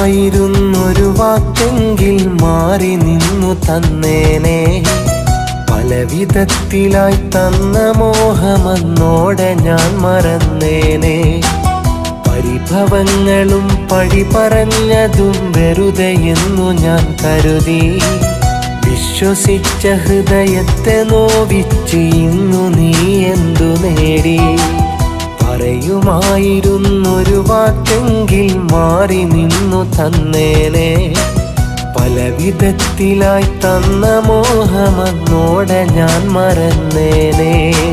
പറയുമായിരുന്നൊരു വാക്കെങ്കിൽ മാറി നിന്നു തന്നേനെ പല വിധത്തിലായി തന്ന മോഹമെന്നോടെ ഞാൻ മറന്നേനെ പരിഭവങ്ങളും പഴി പറഞ്ഞതും വെറുതെ എന്നു ഞാൻ കരുതി വിശ്വസിച്ച ഹൃദയത്തെ നോവിച്ച് ഇന്നു നീ എന്തു നേടി പറയുമായിരുന്നൊരു വാക്കെങ്കിൽ മാറി നിന്നു തന്നേനെ പല വിധത്തിലായി തന്ന മോഹമെന്നോടെ ഞാൻ മറന്നേനെ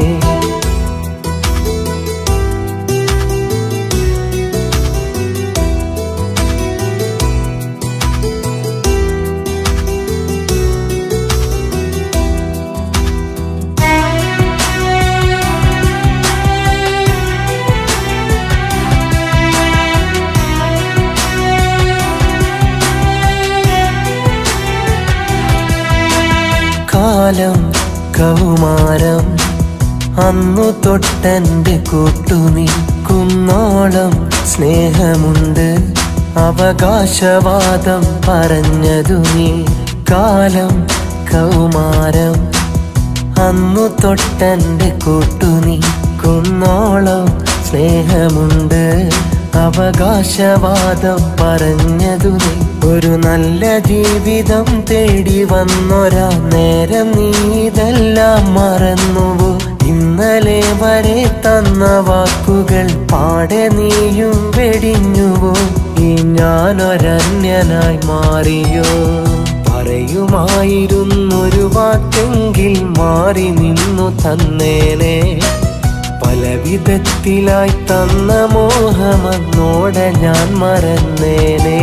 കാലം കൗമാരം അന്നു തൊട്ടെന്റെ കൂട്ടുനി കുന്നോളം സ്നേഹമുണ്ട് അവകാശവാദം പറഞ്ഞതു നീ കാലം കൗമാരം അന്നു തൊട്ടെന്റെ കൂട്ടുനി കുന്നോളം സ്നേഹമുണ്ട് അവകാശവാദം പറഞ്ഞതു നീ ഒരു നല്ല ജീവിതം തേടി വന്നൊരാ നേരം നീ ഇതെല്ലാം മറന്നുവോ ഇന്നലെ വരെ തന്ന വാക്കുകൾ പാടെ നീയും വെടിഞ്ഞുവോ ഈ ഞാനൊരന്യനായി മാറിയോ പറയുമായിരുന്നൊരു വാക്കെങ്കിൽ മാറി നിന്നു തന്നേനെ പല വിധത്തിലായി തന്ന മോഹമെന്നോടെ ഞാൻ മറന്നേനെ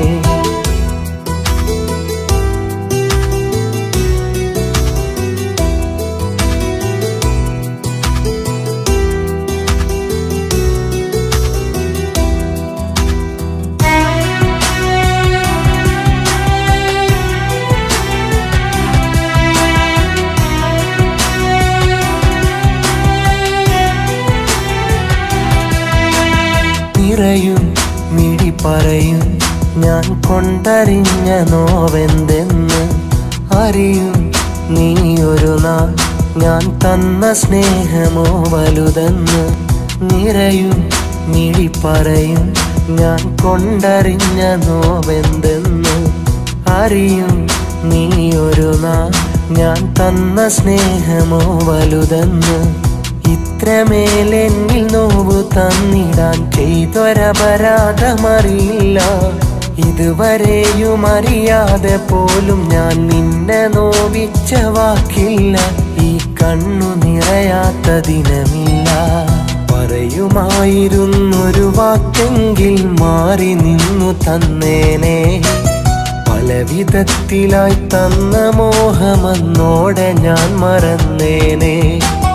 നിറയും മിഴി പറയും ഞാൻ കൊണ്ടറിഞ്ഞ നോവെന്തെന്ന് അറിയും നീ ഒരു നാൾ ഞാൻ തന്ന സ്നേഹമോ വലുതെന്ന് നിറയും മിഴി പറയും ഞാൻ കൊണ്ടറിഞ്ഞ നോവെന്തെന്ന് അറിയും നീ ഒരു നാൾ ഞാൻ തന്ന സ്നേഹമോ വലുതെന്ന് ഇത്രമേലെന്നിൽ നോവു തന്നിടാൻ ചെയ്തൊരപരാധമറിയില്ല ഇതുവരെയും അറിയാതെ പോലും ഞാൻ നിന്നെ നോവിച്ച വാക്കില്ല ഈ കണ്ണു നിറയാത്ത ദിനമില്ല പറയുമായിരുന്നൊരു വാക്കെങ്കിൽ മാറി നിന്നു തന്നേനെ പല വിധത്തിലായി തന്ന മോഹമെന്നോടെ ഞാൻ മറന്നേനെ